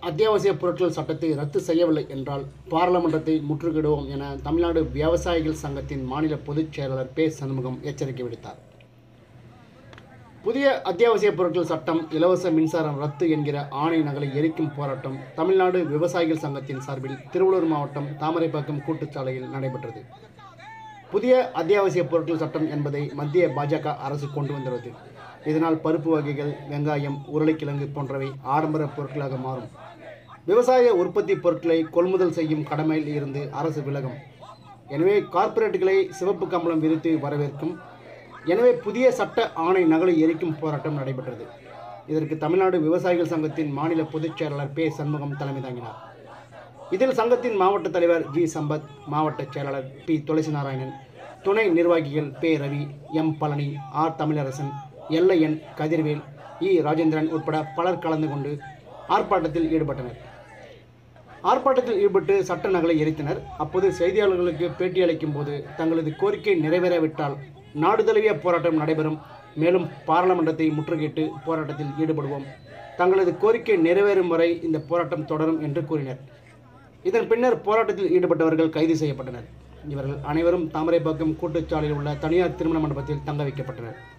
அத்தியாவசிய பொருட்கள் சட்டத்தை ரத்து செய்யவில்லை என்றால் பாராளுமன்றத்தை முற்றுகையிடுவோம் என தமிழ்நாடு விவசாயிகள் சங்கத்தின் மாநில பொதுச் செயலாளர் பே சண்முகம் எச்சரிக்கை விடுத்தார் புதிய அத்தியாவசிய பொருட்கள் சட்டம் இலவச மின்சாரம் ரத்து என்கிற ஆணை நகலை எரிக்கும் போராட்டம் தமிழ்நாடு விவசாயிகள் சங்கத்தின் சார்பில் திருவள்ளூர் மாவட்டம் தாமரைப்பாக்கம் கூட்டுச்சாலையில் நடைபெற்றது புதிய அத்தியாவசிய பொருட்கள் சட்டம் என்பதை மத்திய பாஜக அரசு கொண்டு வந்துள்ளது இதனால் பருப்பு வகைகள் வெங்காயம் உருளைக்கிழங்கு போன்றவை ஆடம்பர பொருட்களாக மாறும் விவசாய உற்பத்தி பொருட்களை கொள்முதல் செய்யும் கடமையில் இருந்து அரசு விலகும் எனவே கார்ப்பரேட்டுகளை சிவப்பு கம்பளம் விரித்து வரவேற்கும் எனவே புதிய சட்ட ஆணை நகலை எரிக்கும் போராட்டம் நடைபெற்றது இதற்கு தமிழ்நாடு விவசாயிகள் சங்கத்தின் மாநில பொதுச் செயலாளர் பே சண்முகம் தலைமை தாங்கினார் இதில் சங்கத்தின் மாவட்ட தலைவர் ஜி சம்பத் மாவட்ட செயலாளர் பி துளசி நாராயணன் துணை நிர்வாகிகள் பே ரவி எம் பழனி ஆர் தமிழரசன் எல்லையன் கதிர்வேல் இ ராஜேந்திரன் உட்பட பலர் கலந்து கொண்டு ஆர்ப்பாட்டத்தில் ஈடுபட்டனர் ஆர்ப்பாட்டத்தில் ஈடுபட்டு சட்ட நகலை எரித்தனர் அப்போது செய்தியாளர்களுக்கு பேட்டியளிக்கும் போது தங்களது கோரிக்கை நிறைவேறாவிட்டால் நாடு தழுவிய போராட்டம் நடைபெறும் மேலும் பாராளுமன்றத்தை முற்றுகையிட்டு போராட்டத்தில் ஈடுபடுவோம் தங்களது கோரிக்கை நிறைவேறும் வரை இந்த போராட்டம் தொடரும் என்று கூறினர் இதன் பின்னர் போராட்டத்தில் ஈடுபட்டவர்கள் கைது செய்யப்பட்டனர் இவர்கள் அனைவரும் தாமரைப்பாக்கம் கூட்டுச்சாலையில் உள்ள தனியார் திருமண மண்டபத்தில் தங்க வைக்கப்பட்டனர்